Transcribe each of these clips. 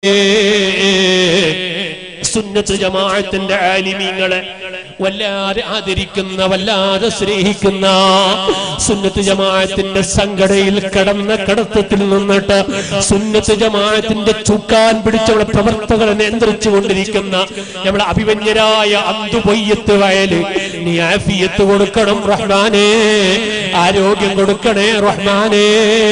സുന്നത്ത് ജമാഅത്തിന്റെ ആലിമീങ്ങളെ വല്ലാതെ ആദരിക്കുന്ന വല്ലാതെ സ്നേഹിക്കുന്ന സുന്നത്ത് ജമാഅത്തിന്റെ സംഘടയിൽ കടന്ന കടത്തത്തിൽ നിന്നിട്ട് സുന്നത്ത് ജമാഅത്തിന്റെ ചുക്കാൻ പിടിച്ചുള്ള പ്രവർത്തകരെ നിയന്ത്രിച്ചു കൊണ്ടിരിക്കുന്ന നമ്മളെ അഭിമന്യരായ അന്തുപൊയ്യത്ത് വയല് നീ ആഫിയത്ത് കൊടുക്കണം റഹ്മാനേ ആരോഗ്യം കൊടുക്കണേ റഹ്മാനേ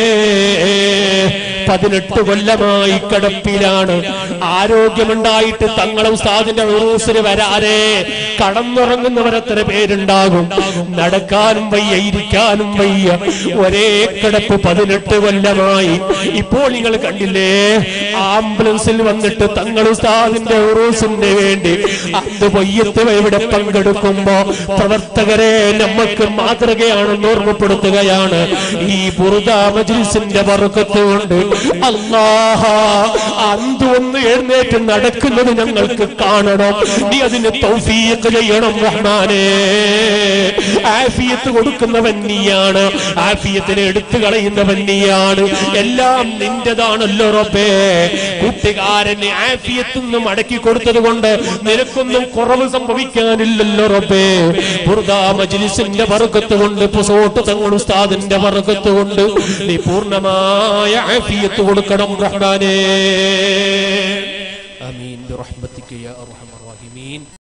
പതിനെട്ട് കൊല്ലമായി കിടപ്പിലാണ് ആരോഗ്യമുണ്ടായിട്ട് തങ്ങളെ ഉസ്താദിന്റെ ഉറൂസിന് വരാതെ കടന്നുറങ്ങുന്നവരെത്ര പേരുണ്ടാകും നടക്കാനും വയ്യ ഇരിക്കാനും വയ്യ ഒരേ കിടപ്പ് പതിനെട്ട് കൊല്ലമായി ഇപ്പോൾ നിങ്ങൾ കണ്ടില്ലേ ആംബുലൻസിൽ വന്നിട്ട് തങ്ങൾ ഉസ്താദിന്റെ ഉറൂസിന് വേണ്ടി അത് വയ്യത്ത് ഇവിടെ പങ്കെടുക്കുമ്പോ പ്രവർത്തകരെ നമുക്ക് മാതൃകയാണെന്ന് ഓർമ്മപ്പെടുത്തുകയാണ് ഈ ബുറുദ മജ്ലിസിന്റെ വർക്കത്ത് കൊണ്ട് അല്ലാഹ അന്ത് ഒന്ന് എഴുന്നേറ്റ് നടക്കുന്നത് ഞങ്ങൾക്ക് കാണണം നീ അതിന് തൗഫീഖ് ചെയ്യണം റഹ്മാനെ ആഫിയത്ത് കൊടുക്കുന്നവൻ നീയാണ് ആഫിയത്തിനെ എടുത്തു കളയുന്നവൻ നീയാണ് എല്ലാം നിന്റേതാണല്ലോ റബ്ബേ കൂട്ടുകാരനെ ആഫിയത്തുനിന്ന് മടക്കി കൊടുത്തത് കൊണ്ട് നിനക്കൊന്നും കുറവ് സംഭവിക്കാനില്ലല്ലോ റബ്ബേ ബുർദാ മജ്ലിസിന്റെ വർഗത്ത് കൊണ്ട് പുസോട്ട് തങ്ങൾ ഉസ്താദിന്റെ വർഗത്ത് കൊണ്ട് നീ പൂർണ്ണമായ ആഫിയത്ത് കൊടുക്കണം റഹ്മാനേ ആമീൻ ബിറഹ്മതിക യാ അർഹമർ റഹീമീൻ